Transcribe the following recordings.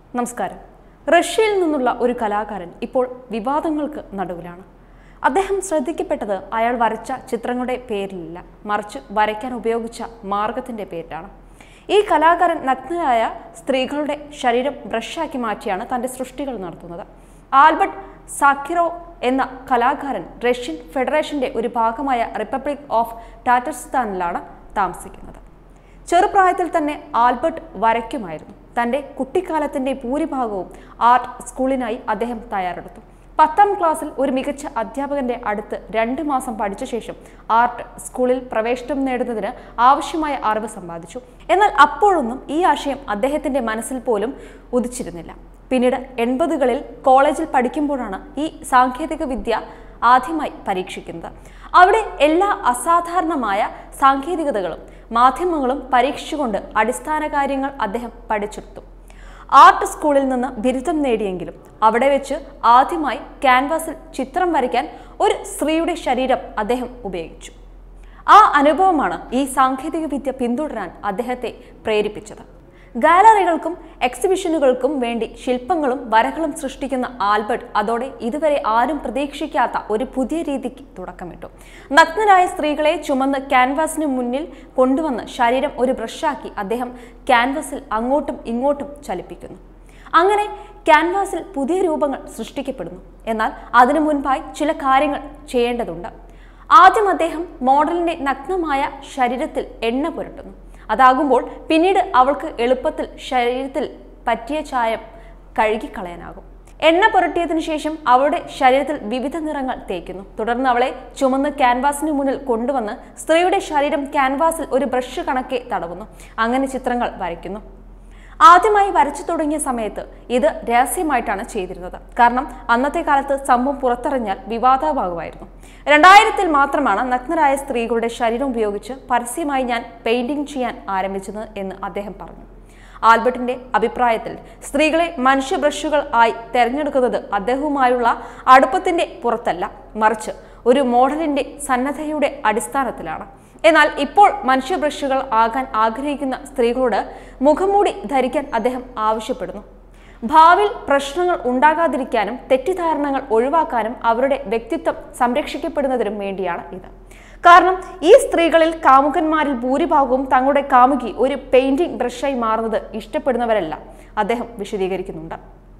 നമസ്കാരം റഷ്യയിൽ നിന്നുള്ള ഒരു കലാകാരൻ ഇപ്പോൾ വിവാദങ്ങൾക്ക് നടുവിലാണ് അദ്ദേഹം ശ്രദ്ധിക്കപ്പെട്ടത് അയാൾ വരച്ച ചിത്രങ്ങളുടെ പേരിലല്ല മറിച്ച് വരയ്ക്കാൻ ഉപയോഗിച്ച മാർഗത്തിന്റെ പേരിലാണ് ഈ കലാകാരൻ നഗ്നരായ സ്ത്രീകളുടെ ശരീരം ബ്രഷാക്കി മാറ്റിയാണ് തന്റെ സൃഷ്ടികൾ നടത്തുന്നത് ആൽബർട്ട് സാക്കിറോ എന്ന കലാകാരൻ റഷ്യൻ ഫെഡറേഷന്റെ ഒരു ഭാഗമായ റിപ്പബ്ലിക് ഓഫ് ടാറ്റർസ്ഥാനിലാണ് താമസിക്കുന്നത് ചെറുപ്രായത്തിൽ തന്നെ ആൽബർട്ട് വരയ്ക്കുമായിരുന്നു തൻ്റെ കുട്ടിക്കാലത്തിൻ്റെ ഭൂരിഭാഗവും ആർട്ട് സ്കൂളിനായി അദ്ദേഹം തയ്യാറെടുത്തു പത്താം ക്ലാസ്സിൽ ഒരു മികച്ച അധ്യാപകന്റെ അടുത്ത് രണ്ട് മാസം പഠിച്ച ശേഷം ആർട്ട് സ്കൂളിൽ പ്രവേശനം നേടുന്നതിന് ആവശ്യമായ അറിവ് സമ്പാദിച്ചു എന്നാൽ അപ്പോഴൊന്നും ഈ ആശയം അദ്ദേഹത്തിന്റെ മനസ്സിൽ പോലും ഉദിച്ചിരുന്നില്ല പിന്നീട് എൺപതുകളിൽ കോളേജിൽ പഠിക്കുമ്പോഴാണ് ഈ സാങ്കേതിക വിദ്യ ആദ്യമായി പരീക്ഷിക്കുന്നത് അവിടെ എല്ലാ അസാധാരണമായ സാങ്കേതികതകളും മാധ്യമങ്ങളും പരീക്ഷിച്ചുകൊണ്ട് അടിസ്ഥാന കാര്യങ്ങൾ അദ്ദേഹം പഠിച്ചെടുത്തു ആർട്ട് സ്കൂളിൽ നിന്ന് ബിരുദം നേടിയെങ്കിലും അവിടെ വെച്ച് ആദ്യമായി ക്യാൻവാസിൽ ചിത്രം വരയ്ക്കാൻ ഒരു സ്ത്രീയുടെ ശരീരം അദ്ദേഹം ഉപയോഗിച്ചു ആ അനുഭവമാണ് ഈ സാങ്കേതിക വിദ്യ പിന്തുടരാൻ അദ്ദേഹത്തെ പ്രേരിപ്പിച്ചത് ഗാലറികൾക്കും എക്സിബിഷനുകൾക്കും വേണ്ടി ശില്പങ്ങളും വരകളും സൃഷ്ടിക്കുന്ന ആൽബർട്ട് അതോടെ ഇതുവരെ ആരും പ്രതീക്ഷിക്കാത്ത ഒരു പുതിയ രീതിക്ക് തുടക്കമിട്ടു നഗ്നരായ സ്ത്രീകളെ ചുമന്ന് ക്യാൻവാസിന് മുന്നിൽ കൊണ്ടുവന്ന് ശരീരം ഒരു ബ്രഷാക്കി അദ്ദേഹം ക്യാൻവാസിൽ അങ്ങോട്ടും ഇങ്ങോട്ടും ചലിപ്പിക്കുന്നു അങ്ങനെ ക്യാൻവാസിൽ പുതിയ രൂപങ്ങൾ സൃഷ്ടിക്കപ്പെടുന്നു എന്നാൽ അതിനു മുൻപായി ചില കാര്യങ്ങൾ ചെയ്യേണ്ടതുണ്ട് ആദ്യം അദ്ദേഹം മോഡലിന്റെ നഗ്നമായ ശരീരത്തിൽ എണ്ണ പുരട്ടുന്നു അതാകുമ്പോൾ പിന്നീട് അവൾക്ക് എളുപ്പത്തിൽ ശരീരത്തിൽ പറ്റിയ ചായം കഴുകിക്കളയാനാകും എണ്ണ പുരട്ടിയതിനു ശേഷം അവളുടെ ശരീരത്തിൽ വിവിധ നിറങ്ങൾ തേക്കുന്നു തുടർന്ന് അവളെ ചുമന്ന് ക്യാൻവാസിന് മുന്നിൽ കൊണ്ടുവന്ന് സ്ത്രീയുടെ ശരീരം ക്യാൻവാസിൽ ഒരു ബ്രഷ് കണക്കെ തടവുന്നു അങ്ങനെ ചിത്രങ്ങൾ വരയ്ക്കുന്നു ആദ്യമായി വരച്ചു തുടങ്ങിയ സമയത്ത് ഇത് രഹസ്യമായിട്ടാണ് ചെയ്തിരുന്നത് കാരണം അന്നത്തെ കാലത്ത് സംഭവം പുറത്തറിഞ്ഞാൽ വിവാദമാകുമായിരുന്നു രണ്ടായിരത്തിൽ മാത്രമാണ് നഗ്നരായ സ്ത്രീകളുടെ ശരീരം ഉപയോഗിച്ച് പരസ്യമായി ഞാൻ പെയിന്റിംഗ് ചെയ്യാൻ ആരംഭിച്ചത് എന്ന് അദ്ദേഹം പറഞ്ഞു ആൽബർട്ടിന്റെ അഭിപ്രായത്തിൽ സ്ത്രീകളെ മനുഷ്യ ബ്രഷുകൾ ആയി തെരഞ്ഞെടുക്കുന്നത് അദ്ദേഹവുമായുള്ള അടുപ്പത്തിന്റെ പുറത്തല്ല മറിച്ച് ഒരു മോഡലിന്റെ സന്നദ്ധയുടെ അടിസ്ഥാനത്തിലാണ് എന്നാൽ ഇപ്പോൾ മനുഷ്യ ബ്രഷുകൾ ആകാൻ ആഗ്രഹിക്കുന്ന സ്ത്രീകളോട് മുഖംമൂടി ധരിക്കാൻ അദ്ദേഹം ആവശ്യപ്പെടുന്നു ഭാവിയിൽ പ്രശ്നങ്ങൾ ഉണ്ടാകാതിരിക്കാനും തെറ്റിദ്ധാരണകൾ ഒഴിവാക്കാനും അവരുടെ വ്യക്തിത്വം സംരക്ഷിക്കപ്പെടുന്നതിനും വേണ്ടിയാണ് ഇത് കാരണം ഈ സ്ത്രീകളിൽ കാമുകന്മാരിൽ ഭൂരിഭാഗവും തങ്ങളുടെ കാമുകി ഒരു പെയിന്റിംഗ് ബ്രഷായി മാറുന്നത് ഇഷ്ടപ്പെടുന്നവരല്ല അദ്ദേഹം വിശദീകരിക്കുന്നുണ്ട്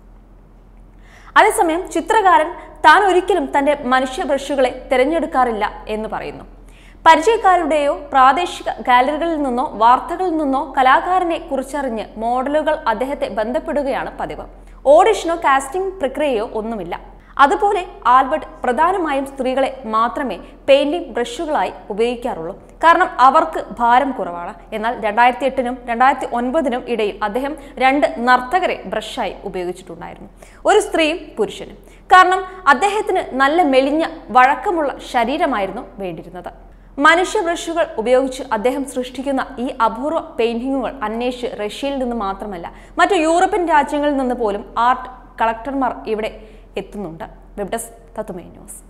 അതേസമയം ചിത്രകാരൻ താൻ ഒരിക്കലും തന്റെ മനുഷ്യ ബ്രഷുകളെ തിരഞ്ഞെടുക്കാറില്ല എന്ന് പറയുന്നു പരിചയക്കാരുടെയോ പ്രാദേശിക ഗാലറികളിൽ നിന്നോ വാർത്തകളിൽ നിന്നോ കലാകാരനെ കുറിച്ചറിഞ്ഞ് മോഡലുകൾ അദ്ദേഹത്തെ ബന്ധപ്പെടുകയാണ് പതിവ് ഓഡിഷനോ കാസ്റ്റിംഗ് പ്രക്രിയയോ ഒന്നുമില്ല അതുപോലെ ആൽബർട്ട് പ്രധാനമായും സ്ത്രീകളെ മാത്രമേ പെയിന്റിംഗ് ബ്രഷുകളായി ഉപയോഗിക്കാറുള്ളൂ കാരണം അവർക്ക് ഭാരം കുറവാണ് എന്നാൽ രണ്ടായിരത്തി എട്ടിനും രണ്ടായിരത്തി ഒൻപതിനും ഇടയിൽ അദ്ദേഹം രണ്ട് നർത്തകരെ ബ്രഷായി ഉപയോഗിച്ചിട്ടുണ്ടായിരുന്നു ഒരു സ്ത്രീയും പുരുഷനും കാരണം അദ്ദേഹത്തിന് നല്ല മെലിഞ്ഞ വഴക്കമുള്ള ശരീരമായിരുന്നു വേണ്ടിയിരുന്നത് മനുഷ്യ ബ്രഷുകൾ ഉപയോഗിച്ച് അദ്ദേഹം സൃഷ്ടിക്കുന്ന ഈ അപൂർവ പെയിന്റിങ്ങുകൾ അന്വേഷിച്ച് റഷ്യയിൽ നിന്ന് മാത്രമല്ല മറ്റു യൂറോപ്യൻ രാജ്യങ്ങളിൽ നിന്ന് പോലും ആർട്ട് കളക്ടർമാർ ഇവിടെ എത്തുന്നുണ്ട് വെബ് ഡെസ്ക് തത്തുമേ ന്യൂസ്